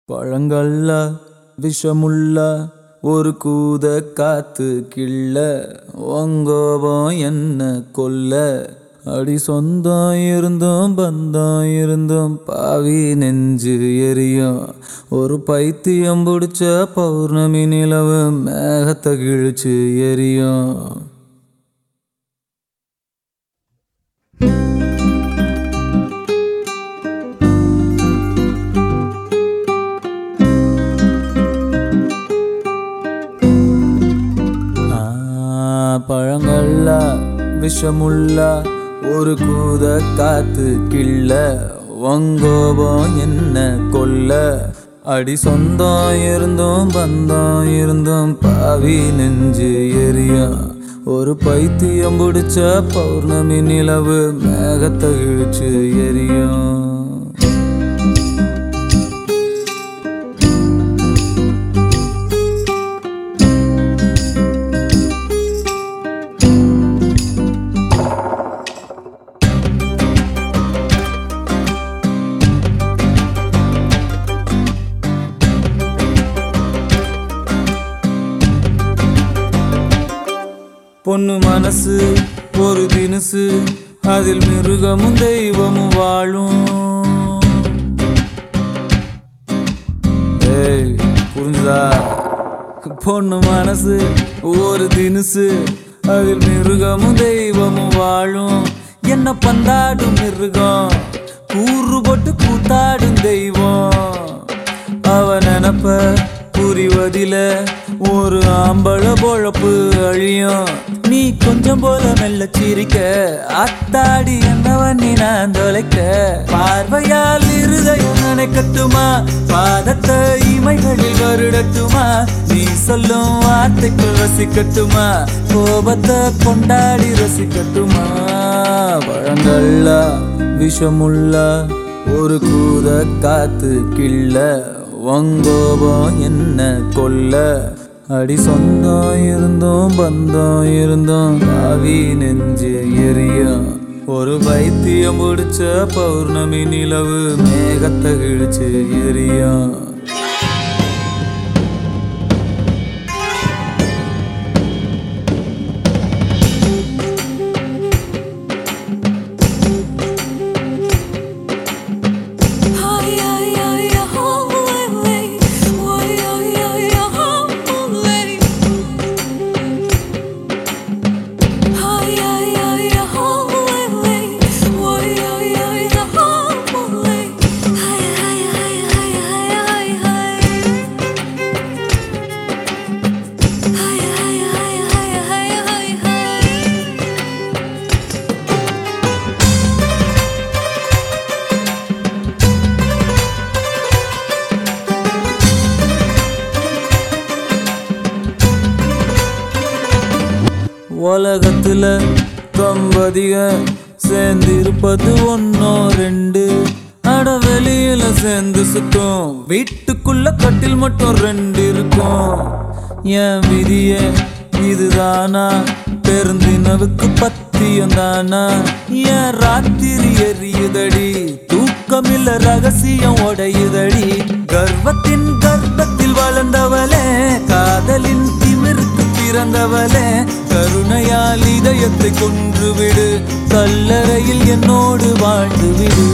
பழங்கள்ல விஷமுள்ள ஒரு கூத காத்து கிள்ள ஒங்கோபம் என்ன கொல்ல அடி சொந்தம் இருந்தும் பந்தம் இருந்தும் பாவி நெஞ்சு எரியும் ஒரு பைத்தியம் பிடிச்ச பௌர்ணமி நிலவு மேகத்தை கிழிச்சு எரியும் ஆ, பழங்கள்ல விஷமுள்ள ஒரு கூத காத்து கிள்ள வங்கோபம் என்ன கொல்ல அடி சொந்தம் இருந்தும் பந்தம் இருந்தும் பாவி நெஞ்சு எரியும் ஒரு பைத்தியம் பிடிச்ச பௌர்ணமி நிலவு மேகத்தை இழுச்சு எரியும் பொண்ணு மனசு ஒரு தினுசு அதில் மிருகமும் தெய்வமும் வாழும் ஏய் புரிஞ்சுதா பொண்ணு மனசு ஒரு தினுசு அதில் மிருகமும் தெய்வமும் வாழும் என்ன பந்தாடும் மிருகம் கூறு போட்டு கூத்தாடும் தெய்வம் அவ நினப்ப புரிவதில ஒரு ஆம்பள பொழப்பு அழியும் நீ கொஞ்சம் போல மெல்ல சிரிக்க அத்தாடி என்னவன் நீ நான் தொலைக்க பார்வையால் இருதயம் நினைக்கட்டுமா பாதத்தை இமைகளில் வருடட்டுமா நீ சொல்லும் வார்த்தைக்குள் ரசிக்கட்டுமா கோபத்தை கொண்டாடி ரசிக்கட்டுமா பழங்கள்ல விஷமுள்ள ஒரு கூத காத்து கிள்ள வங்கோபம் என்ன கொல்ல அடி சொந்தம் இருந்தோம் பந்தம் இருந்தோம் காவி நெஞ்சு எரியும் ஒரு பைத்தியம் பிடிச்ச பௌர்ணமி நிலவு மேகத்தை கிழிச்சு எரியும் உலகத்துல தம்பதிக சேர்ந்திருப்பது ஒன்னோ ரெண்டு அட வெளியில சேர்ந்து சுத்தம் வீட்டுக்குள்ள கட்டில் மட்டும் ரெண்டு இருக்கும் என் விதிய இதுதானா பெருந்தினவுக்கு பத்தியம் தானா என் ராத்திரி எரியுதடி தூக்கமில்ல ரகசியம் உடையுதடி கர்வத்தின் கர்ப்பத்தில் வளர்ந்தவளே காதலின் திமிருக்கு பிறந்தவளே கருணையால் இதயத்தை கொன்றுவிடு கல்லறையில் என்னோடு வாழ்ந்து விடு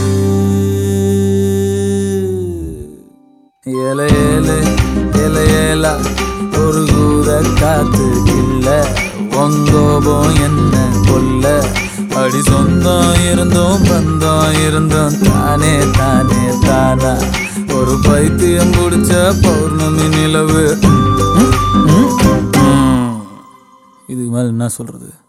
ஏல ஏல ஏல ஏலா ஒரு கூத காத்து இல்ல ஒங்கோபம் என்ன கொல்ல அடி சொந்தம் இருந்தோம் பந்தம் இருந்தோம் தானே தானே தானா ஒரு பைத்தியம் பிடிச்ச பௌர்ணமி நிலவு இதுக்கு மேல என்ன சொல்றது